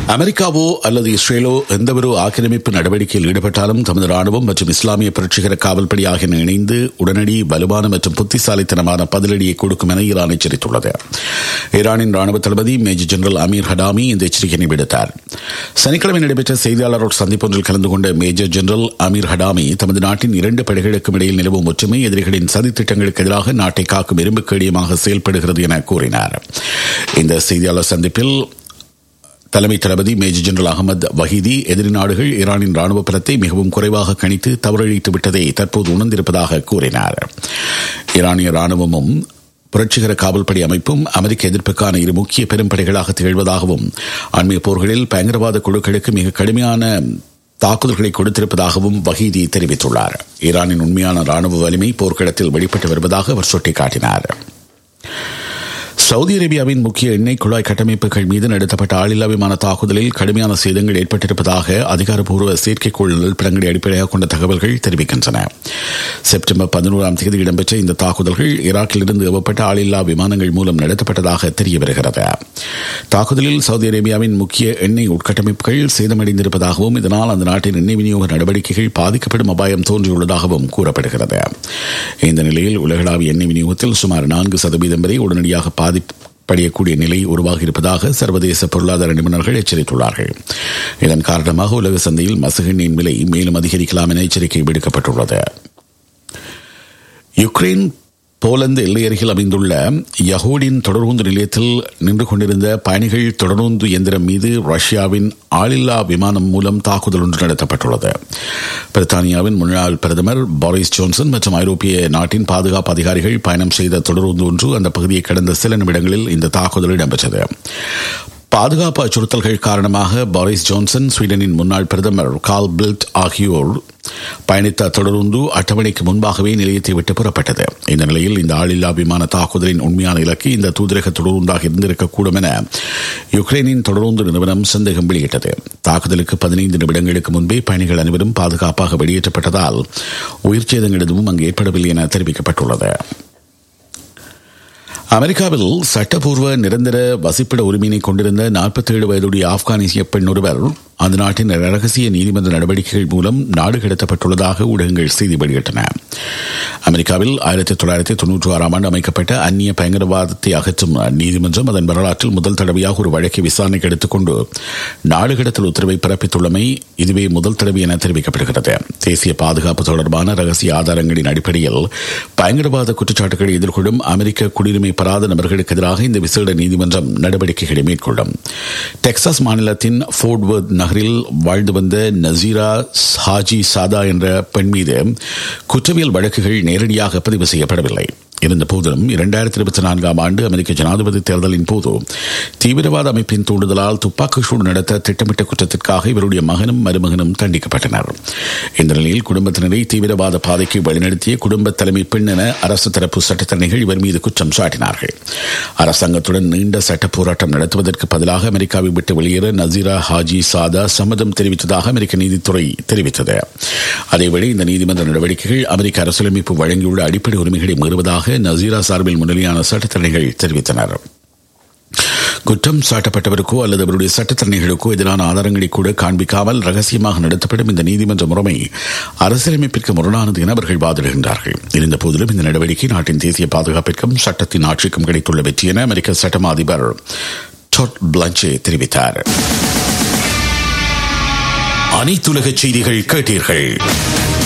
அமெரிக்காவோ அல்லது இஸ்ரேலோ எந்தவொரு ஆக்கிரமிப்பு நடவடிக்கையில் ஈடுபட்டாலும் தமது ராணுவம் மற்றும் இஸ்லாமிய புரட்சிகர காவல்படை ஆகியன இணைந்து உடனடி வலுவான மற்றும் புத்திசாலித்தனமான பதிலடியை கொடுக்கும் என ஈரான் எச்சரித்துள்ளது ஈரானின் ராணுவ தளபதி மேஜர் ஜெனரல் அமீர் ஹடாமி இந்த எச்சரிக்கையை விடுத்தார் சனிக்கிழமை நடைபெற்ற செய்தியாளரோடு சந்திப்பொன்றில் கலந்து கொண்ட மேஜர் ஜெனரல் அமீர் ஹடாமி தமது நாட்டின் இரண்டு படைகளுக்கும் இடையில் நிலவும் ஒற்றுமை எதிரிகளின் சதித்திட்டங்களுக்கு எதிராக நாட்டை காக்கும் இரும்பு கேடியமாக செயல்படுகிறது என கூறினார் இந்த செய்தியாளர் சந்திப்பில் தலைமை தளபதி மேஜர் ஜெனரல் அகமது வஹீதி எதிரி நாடுகள் ஈரானின் ராணுவ பலத்தை மிகவும் குறைவாக கணித்து தவறழித்து விட்டதை தற்போது உணர்ந்திருப்பதாக கூறினார் ஈரானிய ராணுவமும் புரட்சிகர காவல்படை அமைப்பும் அமெரிக்க எதிர்ப்புக்கான இரு முக்கிய பெரும்படைகளாக திகழ்வதாகவும் அண்மைய போர்களில் பயங்கரவாத குழுக்களுக்கு மிக கடுமையான தாக்குதல்களை கொடுத்திருப்பதாகவும் வஹீதி தெரிவித்துள்ளார் ஈரானின் உண்மையான ராணுவ வலிமை போர்க்களத்தில் வெளிப்பட்டு வருவதாக அவர் சுட்டிக்காட்டினார் சவுதி அரேபியாவின் முக்கிய எண்ணெய் குழாய் கட்டமைப்புகள் மீது நடத்தப்பட்ட ஆளில்லா விமான தாக்குதலில் கடுமையான சேதங்கள் ஏற்பட்டிருப்பதாக அதிகாரப்பூர்வ செயற்கைக்கோள் நிலப்படங்களை அடிப்படையாக கொண்ட தகவல்கள் தெரிவிக்கின்றன செப்டம்பர் பதினோராம் தேதி இடம்பெற்ற இந்த தாக்குதல்கள் ஈராக்கிலிருந்து ஏவப்பட்ட ஆளில்லா விமானங்கள் மூலம் நடத்தப்பட்டதாக தெரிய வருகிறது தாக்குதலில் சவுதி அரேபியாவின் முக்கிய எண்ணெய் உட்கட்டமைப்புகள் சேதமடைந்திருப்பதாகவும் இதனால் அந்த நாட்டின் எண்ணெய் விநியோக நடவடிக்கைகள் பாதிக்கப்படும் அபாயம் தோன்றியுள்ளதாகவும் கூறப்படுகிறது இந்த நிலையில் உலகளாவிய எண்ணெய் விநியோகத்தில் சுமார் நான்கு சதவீதம் வரை உடனடியாக பாதிப்படையக்கூடிய நிலை உருவாகி இருப்பதாக சர்வதேச பொருளாதார நிபுணர்கள் எச்சரித்துள்ளார்கள் இதன் காரணமாக உலக சந்தையில் மசகெண்ணின் விலை மேலும் அதிகரிக்கலாம் என எச்சரிக்கை விடுக்கப்பட்டுள்ளது யுக்ரைன் போலந்து எல்லை அருகில் அமைந்துள்ள யகோடின் தொடர்ந்து நிலையத்தில் நின்று கொண்டிருந்த பயணிகள் தொடர்ந்து இயந்திரம் மீது ரஷ்யாவின் ஆளில்லா விமானம் மூலம் தாக்குதல் ஒன்று நடத்தப்பட்டுள்ளது பிரித்தானியாவின் முன்னாள் பிரதமர் பாரிஸ் ஜோன்சன் மற்றும் ஐரோப்பிய நாட்டின் பாதுகாப்பு அதிகாரிகள் பயணம் செய்த தொடர்ந்து ஒன்று அந்த பகுதியை கடந்த சில நிமிடங்களில் இந்த தாக்குதல் இடம்பெற்றது பாதுகாப்பு அச்சுறுத்தல்கள் காரணமாக பாரிஸ் ஜோன்சன் ஸ்வீடனின் முன்னாள் பிரதமர் கால் பில்ட் ஆகியோர் பயணித்த தொடர்ந்து அட்டவணைக்கு முன்பாகவே நிலையத்தை விட்டு புறப்பட்டது இந்த நிலையில் இந்த ஆளில்லா விமான தாக்குதலின் உண்மையான இலக்கு இந்த தூதரக தொடர்ந்தாக இருந்திருக்கக்கூடும் என யுக்ரைனின் தொடர்ந்து நிறுவனம் சந்தேகம் வெளியிட்டது தாக்குதலுக்கு பதினைந்து நிமிடங்களுக்கு முன்பே பயணிகள் அனைவரும் பாதுகாப்பாக வெளியேற்றப்பட்டதால் உயிர் சேதங்கள் எதுவும் அங்கு ஏற்படவில்லை என தெரிவிக்கப்பட்டுள்ளது அமெரிக்காவில் சட்டப்பூர்வ நிரந்தர வசிப்பிட உரிமையினை கொண்டிருந்த நாற்பத்தி ஏழு வயதுடைய ஆப்கானிய பெண் ஒருவர் அந்த நாட்டின் ரகசிய நீதிமன்ற நடவடிக்கைகள் மூலம் நாடு கடத்தப்பட்டுள்ளதாக ஊடகங்கள் செய்தி வெளியிட்டன அமெரிக்காவில் ஆயிரத்தி தொள்ளாயிரத்தி தொன்னூற்றி ஆறாம் ஆண்டு அமைக்கப்பட்ட அந்நிய பயங்கரவாதத்தை அகற்றும் நீதிமன்றம் அதன் வரலாற்றில் முதல் தடவையாக ஒரு வழக்கை விசாரணைக்கு எடுத்துக்கொண்டு நாடு கடத்தல் உத்தரவை பிறப்பித்துள்ளமை இதுவே முதல் தடவை என தெரிவிக்கப்படுகிறது தேசிய பாதுகாப்பு தொடர்பான ரகசிய ஆதாரங்களின் அடிப்படையில் பயங்கரவாத குற்றச்சாட்டுகளை எதிர்கொள்ளும் அமெரிக்க குடியுரிமை பெறாத நபர்களுக்கு எதிராக இந்த விசேட நீதிமன்றம் நடவடிக்கைகளை மேற்கொள்ளும் டெக்சாஸ் மாநிலத்தின் ஃபோர்ட்வர்த் நகரில் வாழ்ந்து வந்த நசீரா ஹாஜி சாதா என்ற பெண் மீது குற்றவியல் வழக்குகள் நேரடியாக பதிவு செய்யப்படவில்லை இருந்த போதிலும் இரண்டாயிரத்தி இருபத்தி நான்காம் ஆண்டு அமெரிக்க ஜனாதிபதி தேர்தலின் போது தீவிரவாத அமைப்பின் தூண்டுதலால் துப்பாக்கி சூடு நடத்த திட்டமிட்ட குற்றத்திற்காக இவருடைய மகனும் மருமகனும் தண்டிக்கப்பட்டனர் இந்த நிலையில் குடும்பத்தினரை தீவிரவாத பாதைக்கு வழிநடத்திய குடும்ப தலைமை பெண் என அரசு தரப்பு சட்டத்தரணிகள் இவர் மீது குற்றம் சாட்டினார்கள் அரசாங்கத்துடன் நீண்ட சட்ட போராட்டம் நடத்துவதற்கு பதிலாக அமெரிக்காவை விட்டு வெளியேற நசீரா ஹாஜி சாதா சம்மதம் தெரிவித்ததாக அமெரிக்க நீதித்துறை தெரிவித்தது அதேவேளை இந்த நீதிமன்ற நடவடிக்கைகள் அமெரிக்க அரசியலமைப்பு வழங்கியுள்ள அடிப்படை உரிமைகளை மீறுவதாக நசீரா சார்பில் முன்னிலையான சட்டத்தரணிகள் தெரிவித்தனர் குற்றம் சாட்டப்பட்டவருக்கோ அல்லது அவருடைய சட்டத்தரணிகளுக்கோ எதிரான ஆதாரங்களை கூட காண்பிக்காமல் ரகசியமாக நடத்தப்படும் இந்த நீதிமன்ற முறைமை அரசியலமைப்பிற்கு முரணானது என அவர்கள் வாதிடுகின்றார்கள் இருந்த போதிலும் இந்த நடவடிக்கை நாட்டின் தேசிய பாதுகாப்பிற்கும் சட்டத்தின் ஆட்சிக்கும் கிடைத்துள்ள வெற்றி என அமெரிக்க சட்டமா அதிபர் டொட் பிளஞ்சே தெரிவித்தார் அனைத்துலக செய்திகள் கேட்டீர்கள்